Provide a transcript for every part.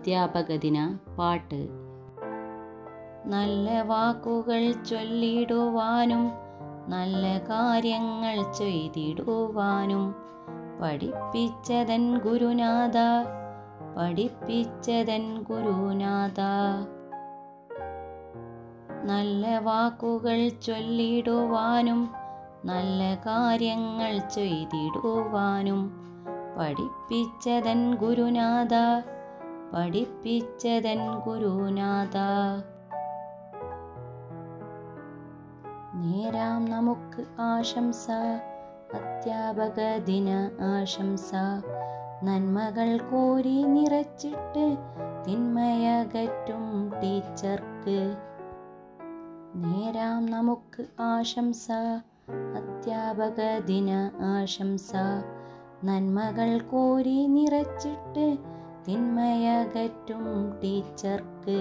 അധ്യാപക ദിന പാട്ട് നല്ല വാക്കുകൾ ചൊല്ലിടുവാനും നല്ല കാര്യങ്ങൾ ചെയ്തിടുവാനും പഠിപ്പിച്ചതൻ ഗുരുനാഥ പഠിപ്പിച്ചതൻ ഗുരുനാഥ നല്ല വാക്കുകൾ ചൊല്ലിടുവാനും നല്ല കാര്യങ്ങൾ ചെയ്തിടുവാനും പഠിപ്പിച്ചതൻ ഗുരുനാഥ പഠിപ്പിച്ചതൻ ഗുരുനാഥ നേരാം നമുക്ക് ആശംസ അധ്യാപക ദിന ആശംസ നന്മകൾ കോരി നിറച്ചിട്ട് തിന്മയകറ്റും ടീച്ചർക്ക് നേരാം നമുക്ക് ആശംസ അധ്യാപക ദിന ആശംസ നന്മകൾ കോരി നിറച്ചിട്ട് തിന്മയകറ്റും ടീച്ചർക്ക്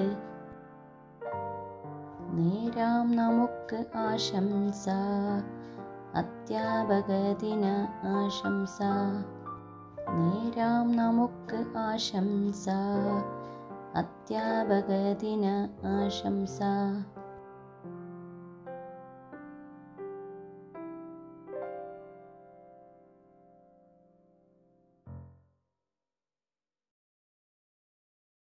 നേരാം നമുക്ക് ആശംസ അധ്യാപക ദിന ആശംസ നേരാം നമുക്ക് ആശംസ അധ്യാപക ദിന ആശംസ